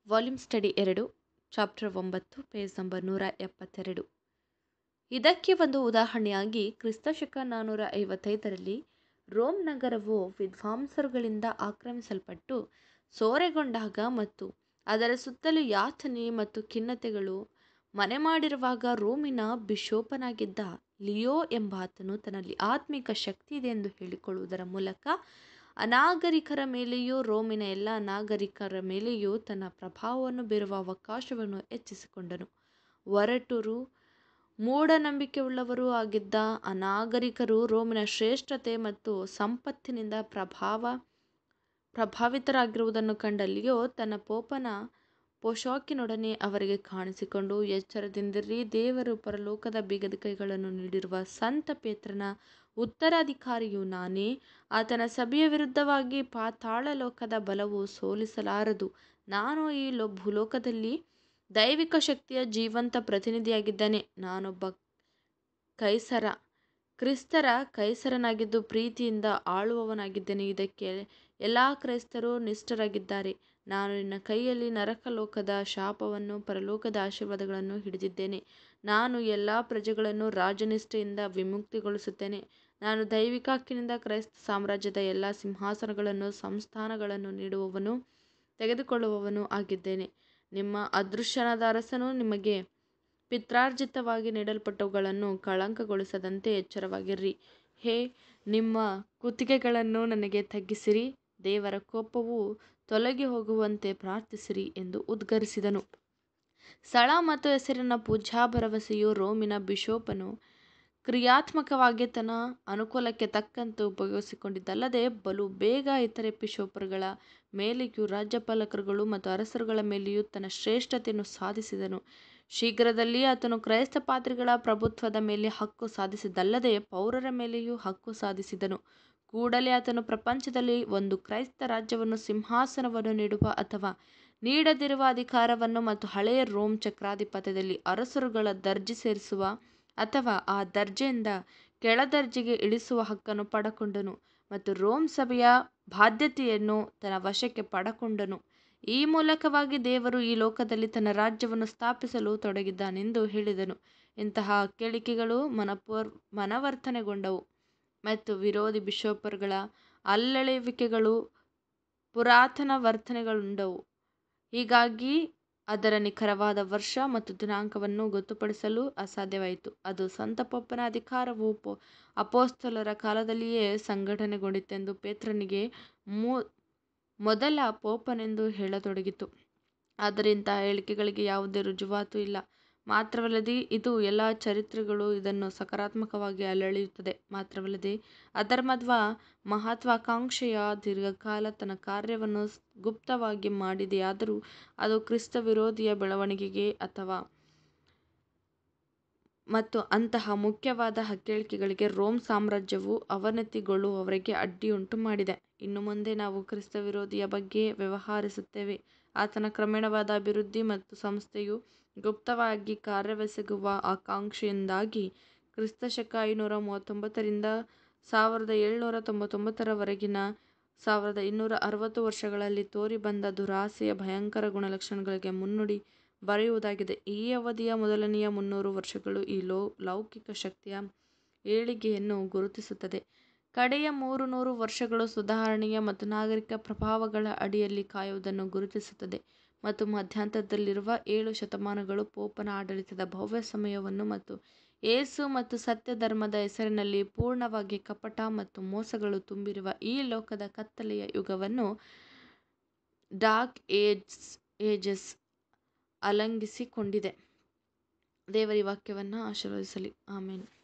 volume study ಎರಡು chapter ಒಂಬತ್ತು page number ನೂರ ಎಪ್ಪತ್ತೆರಡು ಇದಕ್ಕೆ ಒಂದು ಉದಾಹರಣೆಯಾಗಿ ಕ್ರಿಸ್ತಶಕ ನಾನ್ನೂರ ಐವತ್ತೈದರಲ್ಲಿ ರೋಮ್ ನಗರವು ವಿದ್ವಾಂಸರುಗಳಿಂದ ಆಕ್ರಮಿಸಲ್ಪಟ್ಟು ಸೂರೆಗೊಂಡಾಗ ಮತ್ತು ಅದರ ಸುತ್ತಲೂ ಯಾತನೆ ಮತ್ತು ಖಿನ್ನತೆಗಳು ಮನೆ ಮಾಡಿರುವಾಗ ರೋಮಿನ ಬಿಷೋಪನಾಗಿದ್ದ ಲಿಯೋ ಎಂಬಾತನು ತನ್ನಲ್ಲಿ ಆತ್ಮಿಕ ಶಕ್ತಿ ಇದೆ ಎಂದು ಹೇಳಿಕೊಳ್ಳುವುದರ ಮೂಲಕ ಅನಾಗರಿಕರ ಮೇಲೆಯೂ ರೋಮಿನ ಎಲ್ಲ ನಾಗರಿಕರ ಮೇಲೆಯೂ ತನ್ನ ಪ್ರಭಾವವನ್ನು ಬೀರುವ ಅವಕಾಶವನ್ನು ಹೆಚ್ಚಿಸಿಕೊಂಡನು ಒರಟರು ಮೂಢನಂಬಿಕೆಯುಳ್ಳವರೂ ಆಗಿದ್ದ ಅನಾಗರಿಕರು ರೋಮಿನ ಶ್ರೇಷ್ಠತೆ ಮತ್ತು ಸಂಪತ್ತಿನಿಂದ ಪ್ರಭಾವ ಪ್ರಭಾವಿತರಾಗಿರುವುದನ್ನು ಕಂಡ ಲಿಯೋ ತನ್ನ ಪೋಪನ ಪೋಷಾಕಿನೊಡನೆ ಅವರಿಗೆ ಕಾಣಿಸಿಕೊಂಡು ಎಚ್ಚರದಿಂದಿರಿ ದೇವರು ಪರಲೋಕದ ಬೀಗದ ಕೈಗಳನ್ನು ನೀಡಿರುವ ಸಂತ ಪೇತ್ರನ ಉತ್ತರಾಧಿಕಾರಿಯು ನಾನೇ ಆತನ ಸಭೆಯ ವಿರುದ್ಧವಾಗಿ ಪಾತಾಳ ಲೋಕದ ಬಲವು ಸೋಲಿಸಲಾರದು ನಾನು ಈ ಲೋ ಭೂಲೋಕದಲ್ಲಿ ದೈವಿಕ ಶಕ್ತಿಯ ಜೀವಂತ ಪ್ರತಿನಿಧಿಯಾಗಿದ್ದೇನೆ ನಾನೊಬ್ಬ ಕೈಸರ ಕ್ರಿಸ್ತರ ಕೈಸರನಾಗಿದ್ದು ಪ್ರೀತಿಯಿಂದ ಆಳುವವನಾಗಿದ್ದೇನೆ ಇದಕ್ಕೆ ಎಲ್ಲ ಕ್ರೈಸ್ತರು ನಿಷ್ಠರಾಗಿದ್ದಾರೆ ನಾನು ನಿನ್ನ ಕೈಯಲ್ಲಿ ನರಕಲೋಕದ ಶಾಪವನ್ನು ಪರಲೋಕದ ಆಶೀರ್ವಾದಗಳನ್ನು ಹಿಡಿದಿದ್ದೇನೆ ನಾನು ಎಲ್ಲ ಪ್ರಜೆಗಳನ್ನು ರಾಜನಿಷ್ಠೆಯಿಂದ ವಿಮುಕ್ತಿಗೊಳಿಸುತ್ತೇನೆ ನಾನು ದೈವಿಕ ಹಕ್ಕಿನಿಂದ ಕ್ರೈಸ್ತ ಸಾಮ್ರಾಜ್ಯದ ಎಲ್ಲ ಸಿಂಹಾಸನಗಳನ್ನು ಸಂಸ್ಥಾನಗಳನ್ನು ನೀಡುವವನು ತೆಗೆದುಕೊಳ್ಳುವವನು ಆಗಿದ್ದೇನೆ ನಿಮ್ಮ ಅದೃಶ್ಯನಾದ ಅರಸನು ನಿಮಗೆ ಪಿತ್ರಾರ್ಜಿತವಾಗಿ ನೀಡಲ್ಪಟ್ಟವುಗಳನ್ನು ಕಳಂಕಗೊಳಿಸದಂತೆ ಎಚ್ಚರವಾಗಿರ್ರಿ ಹೇ ನಿಮ್ಮ ಕುತ್ತಿಗೆಗಳನ್ನು ನನಗೆ ತಗ್ಗಿಸಿರಿ ದೇವರ ಕೋಪವು ತೊಲಗಿ ಹೋಗುವಂತೆ ಪ್ರಾರ್ಥಿಸಿರಿ ಎಂದು ಉದ್ಗರಿಸಿದನು ಸ್ಥಳ ಮತ್ತು ಹೆಸರಿನ ಪೂಜಾ ಭರವಸೆಯು ರೋಮಿನ ಬಿಷೋಪನು ಕ್ರಿಯಾತ್ಮಕವಾಗಿ ತನ್ನ ಅನುಕೂಲಕ್ಕೆ ತಕ್ಕಂತೆ ಉಪಯೋಗಿಸಿಕೊಂಡಿದ್ದಲ್ಲದೆ ಬಲು ಬೇಗ ಇತರೆ ಬಿಷೋಪರುಗಳ ಮೇಲೆಯೂ ರಾಜ್ಯಪಾಲಕರುಗಳು ಮತ್ತು ಅರಸರುಗಳ ಮೇಲೆಯೂ ತನ್ನ ಶ್ರೇಷ್ಠತೆಯನ್ನು ಸಾಧಿಸಿದನು ಶೀಘ್ರದಲ್ಲಿ ಆತನು ಕ್ರೈಸ್ತ ಪಾದ್ರಿಗಳ ಪ್ರಭುತ್ವದ ಮೇಲೆ ಹಕ್ಕು ಸಾಧಿಸಿದ್ದಲ್ಲದೆ ಪೌರರ ಮೇಲೆಯೂ ಹಕ್ಕು ಸಾಧಿಸಿದನು ಕೂಡಲೇ ಆತನು ಪ್ರಪಂಚದಲ್ಲಿ ಒಂದು ಕ್ರೈಸ್ತ ರಾಜ್ಯವನ್ನು ಸಿಂಹಾಸನವನ್ನು ನೀಡುವ ಅಥವಾ ನೀಡದಿರುವ ಅಧಿಕಾರವನ್ನು ಮತ್ತು ಹಳೆಯ ರೋಮ್ ಚಕ್ರಾಧಿಪತ್ಯದಲ್ಲಿ ಅರಸರುಗಳ ದರ್ಜೆ ಸೇರಿಸುವ ಅಥವಾ ಆ ದರ್ಜೆಯಿಂದ ಕೆಳದರ್ಜೆಗೆ ಇಳಿಸುವ ಹಕ್ಕನ್ನು ಪಡಕೊಂಡನು ಮತ್ತು ರೋಮ್ ಸಭೆಯ ಬಾಧ್ಯತೆಯನ್ನು ತನ್ನ ವಶಕ್ಕೆ ಪಡಕೊಂಡನು ಈ ಮೂಲಕವಾಗಿ ದೇವರು ಈ ಲೋಕದಲ್ಲಿ ತನ್ನ ರಾಜ್ಯವನ್ನು ಸ್ಥಾಪಿಸಲು ತೊಡಗಿದ್ದಾನೆಂದು ಹೇಳಿದನು ಇಂತಹ ಕೇಳಿಕೆಗಳು ಮನಪೂರ್ ಮನವರ್ತನೆಗೊಂಡವು ಮತ್ತು ವಿರೋಧಿ ಬಿಷೋಪರ್ಗಳ ಅಲ್ಲಳೆಯುವಿಕೆಗಳು ಪುರಾತನ ವರ್ತನೆಗಳುಂಡವು ಹೀಗಾಗಿ ಅದರ ನಿಖರವಾದ ವರ್ಷ ಮತ್ತು ದಿನಾಂಕವನ್ನು ಗೊತ್ತುಪಡಿಸಲು ಅಸಾಧ್ಯವಾಯಿತು ಅದು ಸಂತ ಪೋಪನ ಅಧಿಕಾರವು ಪೋ ಅಪೋಸ್ತಲರ ಕಾಲದಲ್ಲಿಯೇ ಸಂಘಟನೆಗೊಂಡಿತೆಂದು ಪೇತ್ರನಿಗೆ ಮೂ ಮೊದಲ ಪೋಪನೆಂದು ಹೇಳತೊಡಗಿತು ಆದರೆ ಇಂತಹ ಹೇಳಿಕೆಗಳಿಗೆ ಯಾವುದೇ ರುಜುವಾತು ಇಲ್ಲ ಮಾತ್ರವಲ್ಲದೆ ಇದು ಎಲ್ಲ ಚರಿತ್ರೆಗಳು ಇದನ್ನು ಸಕಾರಾತ್ಮಕವಾಗಿ ಅಲ್ಲಳೆಯುತ್ತದೆ ಮಾತ್ರವಲ್ಲದೆ ಅಧರ್ಮದ ಮಹತ್ವಾಕಾಂಕ್ಷೆಯ ದೀರ್ಘಕಾಲ ತನ್ನ ಕಾರ್ಯವನ್ನು ಗುಪ್ತವಾಗಿ ಮಾಡಿದೆಯಾದರೂ ಅದು ಕ್ರಿಸ್ತ ವಿರೋಧಿಯ ಬೆಳವಣಿಗೆಗೆ ಅಥವಾ ಮತ್ತು ಅಂತಹ ಮುಖ್ಯವಾದ ಹೇಳಿಕೆಗಳಿಗೆ ರೋಮ್ ಸಾಮ್ರಾಜ್ಯವು ಅವನತಿಗೊಳ್ಳುವವರೆಗೆ ಅಡ್ಡಿಯುಂಟು ಮಾಡಿದೆ ಇನ್ನು ಮುಂದೆ ನಾವು ಕ್ರಿಸ್ತ ವಿರೋಧಿಯ ಬಗ್ಗೆ ವ್ಯವಹರಿಸುತ್ತೇವೆ ಆತನ ಕ್ರಮೇಣವಾದ ಅಭಿವೃದ್ಧಿ ಮತ್ತು ಸಂಸ್ಥೆಯು ಗುಪ್ತವಾಗಿ ಕಾರ್ಯವೆಸಗುವ ಆಕಾಂಕ್ಷೆಯಿಂದಾಗಿ ಕ್ರಿಸ್ತಶಕ ಐನೂರ ಮೂವತ್ತೊಂಬತ್ತರಿಂದ ಸಾವಿರದ ಏಳುನೂರ ತೊಂಬತ್ತೊಂಬತ್ತರವರೆಗಿನ ಸಾವಿರದ ಇನ್ನೂರ ಅರವತ್ತು ವರ್ಷಗಳಲ್ಲಿ ತೋರಿ ಬಂದ ದುರಾಸೆಯ ಭಯಂಕರ ಗುಣಲಕ್ಷಣಗಳಿಗೆ ಮುನ್ನುಡಿ ಬರೆಯುವುದಾಗಿದೆ ಈ ಅವಧಿಯ ಮೊದಲನೆಯ ಮುನ್ನೂರು ವರ್ಷಗಳು ಈ ಲೋ ಲೌಕಿಕ ಶಕ್ತಿಯ ಏಳಿಗೆಯನ್ನು ಗುರುತಿಸುತ್ತದೆ ಕಡೆಯ ಮೂರು ನೂರು ವರ್ಷಗಳು ಸುಧಾರಣೆಯ ಮತ್ತು ನಾಗರಿಕ ಪ್ರಭಾವಗಳ ಅಡಿಯಲ್ಲಿ ಕಾಯುವುದನ್ನು ಗುರುತಿಸುತ್ತದೆ ಮತ್ತು ಮಧ್ಯಂತರದಲ್ಲಿರುವ ಏಳು ಶತಮಾನಗಳು ಪೋಪನ ಆಡಳಿತದ ಭವ್ಯ ಸಮಯವನ್ನು ಮತ್ತು ಏಸು ಮತ್ತು ಸತ್ಯ ಧರ್ಮದ ಹೆಸರಿನಲ್ಲಿ ಪೂರ್ಣವಾಗಿ ಕಪಟ ಮತ್ತು ಮೋಸಗಳು ತುಂಬಿರುವ ಈ ಲೋಕದ ಕತ್ತಲೆಯ ಯುಗವನ್ನು ಡಾರ್ಕ್ ಏಜ್ ಏಜಸ್ ಅಲಂಘಿಸಿಕೊಂಡಿದೆ ದೇವರ ವಾಕ್ಯವನ್ನು ಆಶೀರ್ವದಿಸಲಿ ಆಮೇಲೆ